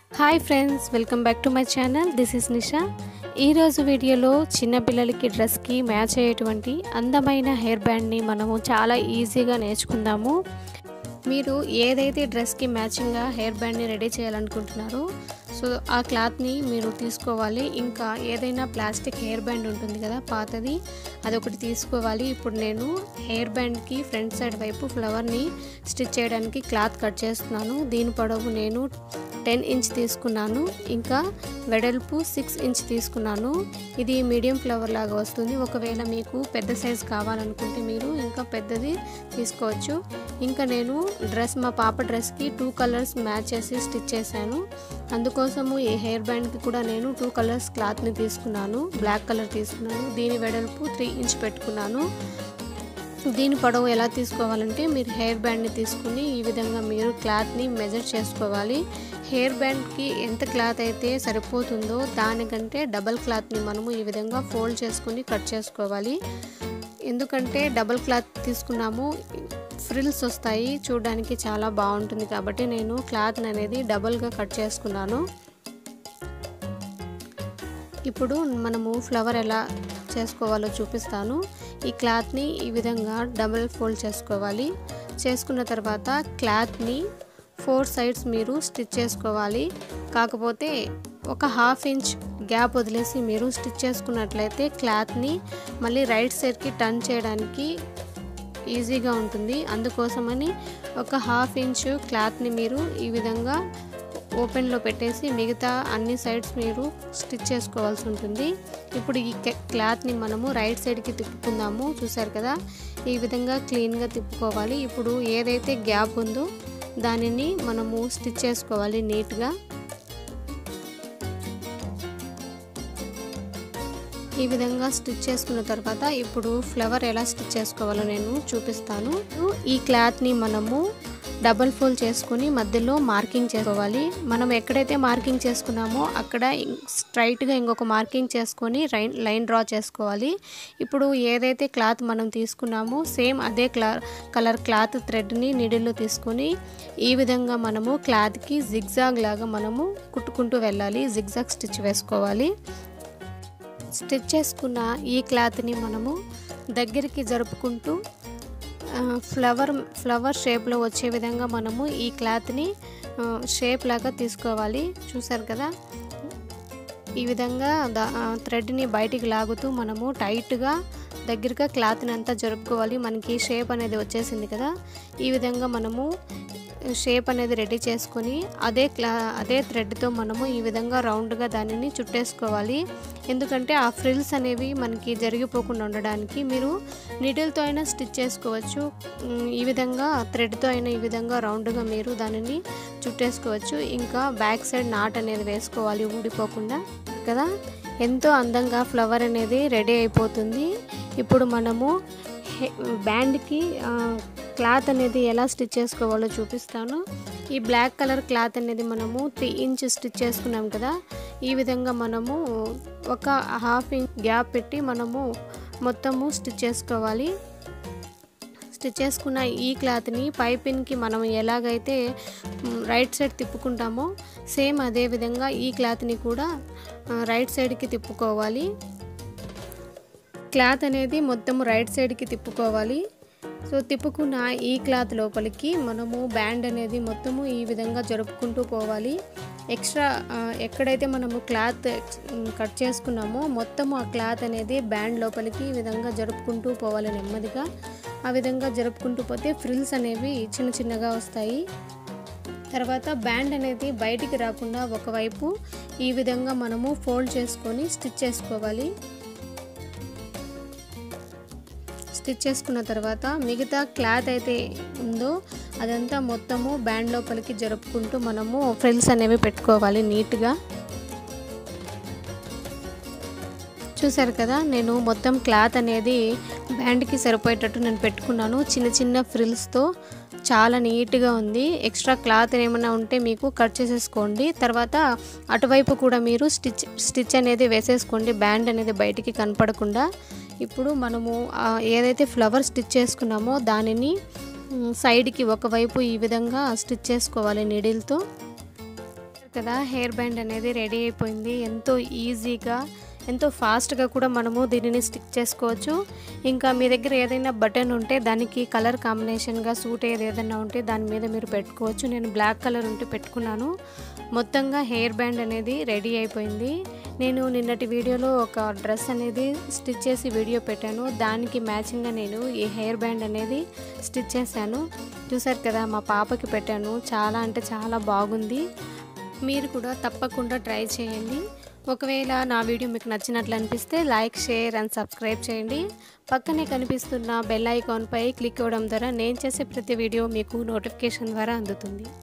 hi friends welcome back to my channel this is Nisha ఈరోజు వీడియోలో చిన్నపిల్లలకి డ్రెస్కి మ్యాచ్ అయ్యేటువంటి అందమైన హెయిర్ బ్యాండ్ని మనము చాలా ఈజీగా నేర్చుకుందాము మీరు ఏదైతే డ్రెస్కి మ్యాచింగ్గా హెయిర్ బ్యాండ్ని రెడీ చేయాలనుకుంటున్నారో సో ఆ క్లాత్ని మీరు తీసుకోవాలి ఇంకా ఏదైనా ప్లాస్టిక్ హెయిర్ బ్యాండ్ ఉంటుంది కదా పాతది అదొకటి తీసుకోవాలి ఇప్పుడు నేను హెయిర్ బ్యాండ్కి ఫ్రంట్ సైడ్ వైపు ఫ్లవర్ని స్టిచ్ చేయడానికి క్లాత్ కట్ చేస్తున్నాను దీని పొడవు నేను టెన్ ఇంచ్ తీసుకున్నాను ఇంకా వెడల్పు సిక్స్ ఇంచ్ తీసుకున్నాను ఇది మీడియం ఫ్లవర్ లాగా వస్తుంది ఒకవేళ మీకు పెద్ద సైజ్ కావాలనుకుంటే మీరు ఇంకా పెద్దది తీసుకోవచ్చు ఇంకా నేను డ్రెస్ మా పాప డ్రెస్కి టూ కలర్స్ మ్యాచ్ చేసి స్టిచ్ చేశాను అందుకోసము ఈ హెయిర్ బ్యాండ్కి కూడా నేను టూ కలర్స్ క్లాత్ని తీసుకున్నాను బ్లాక్ కలర్ తీసుకున్నాను దీని వెడల్పు త్రీ ఇంచ్ పెట్టుకున్నాను దీని పొడవు ఎలా తీసుకోవాలంటే మీరు హెయిర్ బ్యాండ్ని తీసుకుని ఈ విధంగా మీరు క్లాత్ని మెజర్ చేసుకోవాలి హెయిర్ బ్యాండ్కి ఎంత క్లాత్ అయితే సరిపోతుందో దానికంటే డబల్ క్లాత్ని మనము ఈ విధంగా ఫోల్డ్ చేసుకుని కట్ చేసుకోవాలి ఎందుకంటే డబల్ క్లాత్ తీసుకున్నాము ఫ్రిల్స్ వస్తాయి చూడడానికి చాలా బాగుంటుంది కాబట్టి నేను క్లాత్ అనేది డబల్గా కట్ చేసుకున్నాను ఇప్పుడు మనము ఫ్లవర్ ఎలా చేసుకోవాలో చూపిస్తాను ఈ క్లాత్ని ఈ విధంగా డబల్ ఫోల్డ్ చేసుకోవాలి చేసుకున్న తర్వాత క్లాత్ని ఫోర్ సైడ్స్ మీరు స్టిచ్ చేసుకోవాలి కాకపోతే ఒక హాఫ్ ఇంచ్ గ్యాప్ వదిలేసి మీరు స్టిచ్ చేసుకున్నట్లయితే క్లాత్ని మళ్ళీ రైట్ సైడ్కి టర్న్ చేయడానికి ఈజీగా ఉంటుంది అందుకోసమని ఒక హాఫ్ ఇంచ్ క్లాత్ని మీరు ఈ విధంగా ఓపెన్లో పెట్టేసి మిగతా అన్ని సైడ్స్ మీరు స్టిచ్ చేసుకోవాల్సి ఉంటుంది ఇప్పుడు ఈ క్లాత్ని మనము రైట్ సైడ్కి తిప్పుకుందాము చూసారు కదా ఈ విధంగా క్లీన్గా తిప్పుకోవాలి ఇప్పుడు ఏదైతే గ్యాప్ ఉందో దానిని మనము స్టిచ్ చేసుకోవాలి నీట్గా ఈ విధంగా స్టిచ్ చేసుకున్న తర్వాత ఇప్పుడు ఫ్లవర్ ఎలా స్టిచ్ చేసుకోవాలో నేను చూపిస్తాను ఈ క్లాత్ని మనము డబల్ ఫోల్డ్ చేసుకుని మధ్యలో మార్కింగ్ చేసుకోవాలి మనం ఎక్కడైతే మార్కింగ్ చేసుకున్నామో అక్కడ స్ట్రైట్గా ఇంకొక మార్కింగ్ చేసుకొని లైన్ లైన్ డ్రా చేసుకోవాలి ఇప్పుడు ఏదైతే క్లాత్ మనం తీసుకున్నామో సేమ్ అదే క్లా కలర్ క్లాత్ థ్రెడ్ని నీడిల్లో తీసుకొని ఈ విధంగా మనము క్లాత్కి జిగ్జాగ్ లాగా మనము కుట్టుకుంటూ వెళ్ళాలి జిగ్జాగ్ స్టిచ్ వేసుకోవాలి స్టిచ్ చేసుకున్న ఈ క్లాత్ని మనము దగ్గరికి జరుపుకుంటూ ఫ్లవర్ ఫ్లవర్ షేప్లో వచ్చే విధంగా మనము ఈ క్లాత్ని షేప్ లాగా తీసుకోవాలి చూసారు కదా ఈ విధంగా థ్రెడ్ని బయటికి లాగుతూ మనము టైట్గా దగ్గరగా క్లాత్ని అంతా జరుపుకోవాలి మనకి షేప్ అనేది వచ్చేసింది కదా ఈ విధంగా మనము షేప్ అనేది రెడీ చేసుకొని అదే క్లా అదే థ్రెడ్తో మనము ఈ విధంగా రౌండ్గా దానిని చుట్టేసుకోవాలి ఎందుకంటే ఆ ఫ్రిల్స్ అనేవి మనకి జరిగిపోకుండా ఉండడానికి మీరు నీడిల్తో అయినా స్టిచ్ చేసుకోవచ్చు ఈ విధంగా థ్రెడ్తో అయినా ఈ విధంగా రౌండ్గా మీరు దానిని చుట్టేసుకోవచ్చు ఇంకా బ్యాక్ సైడ్ నాట్ అనేది వేసుకోవాలి ఊడిపోకుండా కదా ఎంతో అందంగా ఫ్లవర్ అనేది రెడీ అయిపోతుంది ఇప్పుడు మనము బ్యాండ్కి క్లాత్ అనేది ఎలా స్టిచ్ చేసుకోవాలో చూపిస్తాను ఈ బ్లాక్ కలర్ క్లాత్ అనేది మనము త్రీ ఇంచ్ స్టిచ్ చేసుకున్నాం కదా ఈ విధంగా మనము ఒక హాఫ్ ఇంచ్ గ్యాప్ పెట్టి మనము మొత్తము స్టిచ్ చేసుకోవాలి స్టిచ్ చేసుకున్న ఈ క్లాత్ని పైపిన్కి మనం ఎలాగైతే రైట్ సైడ్ తిప్పుకుంటామో సేమ్ అదే విధంగా ఈ క్లాత్ని కూడా రైట్ సైడ్కి తిప్పుకోవాలి క్లాత్ అనేది మొత్తం రైట్ సైడ్కి తిప్పుకోవాలి సో తిప్పుకున్న ఈ క్లాత్ లోపలికి మనము బ్యాండ్ అనేది మొత్తము ఈ విధంగా జరుపుకుంటూ పోవాలి ఎక్స్ట్రా ఎక్కడైతే మనము క్లాత్ కట్ చేసుకున్నామో మొత్తము ఆ క్లాత్ అనేది బ్యాండ్ లోపలికి ఈ విధంగా జరుపుకుంటూ పోవాలి నెమ్మదిగా ఆ విధంగా జరుపుకుంటూ పోతే ఫ్రిల్స్ అనేవి చిన్న చిన్నగా వస్తాయి తర్వాత బ్యాండ్ అనేది బయటికి రాకుండా ఒకవైపు ఈ విధంగా మనము ఫోల్డ్ చేసుకొని స్టిచ్ చేసుకోవాలి స్టిచ్ చేసుకున్న తర్వాత మిగతా క్లాత్ అయితే ఉందో అదంతా మొత్తము బ్యాండ్ లోపలికి జరుపుకుంటూ మనము ఫ్రిల్స్ అనేవి పెట్టుకోవాలి నీట్గా చూసారు కదా నేను మొత్తం క్లాత్ అనేది బ్యాండ్కి సరిపోయేటట్టు నేను పెట్టుకున్నాను చిన్న చిన్న ఫ్రిల్స్తో చాలా నీట్గా ఉంది ఎక్స్ట్రా క్లాత్ ఏమైనా ఉంటే మీకు కట్ చేసేసుకోండి తర్వాత అటువైపు కూడా మీరు స్టిచ్ స్టిచ్ అనేది వేసేసుకోండి బ్యాండ్ అనేది బయటికి కనపడకుండా ఇప్పుడు మనము ఏదైతే ఫ్లవర్ స్టిచ్ చేసుకున్నామో దానిని సైడ్కి ఒకవైపు ఈ విధంగా స్టిచ్ చేసుకోవాలి నీడిల్తో కదా హెయిర్ బ్యాండ్ అనేది రెడీ అయిపోయింది ఎంతో ఈజీగా ఎంతో ఫాస్ట్గా కూడా మనము దీనిని స్టిక్ చేసుకోవచ్చు ఇంకా మీ దగ్గర ఏదైనా బటన్ ఉంటే దానికి కలర్ కాంబినేషన్గా సూట్ అయ్యేది ఏదైనా ఉంటే దాని మీద మీరు పెట్టుకోవచ్చు నేను బ్లాక్ కలర్ ఉంటే పెట్టుకున్నాను మొత్తంగా హెయిర్ బ్యాండ్ అనేది రెడీ అయిపోయింది నేను నిన్నటి వీడియోలో ఒక డ్రెస్ అనేది స్టిచ్ చేసి వీడియో పెట్టాను దానికి మ్యాచింగ్గా నేను ఈ హెయిర్ బ్యాండ్ అనేది స్టిచ్ చేశాను చూసారు కదా మా పాపకి పెట్టాను చాలా అంటే చాలా బాగుంది మీరు కూడా తప్పకుండా ట్రై చేయండి ఒకవేళ నా వీడియో మీకు నచ్చినట్లు అనిపిస్తే లైక్ షేర్ అండ్ సబ్స్క్రైబ్ చేయండి పక్కనే కనిపిస్తున్న బెల్ ఐకాన్పై క్లిక్ అవ్వడం ద్వారా నేను చేసే ప్రతి వీడియో మీకు నోటిఫికేషన్ ద్వారా అందుతుంది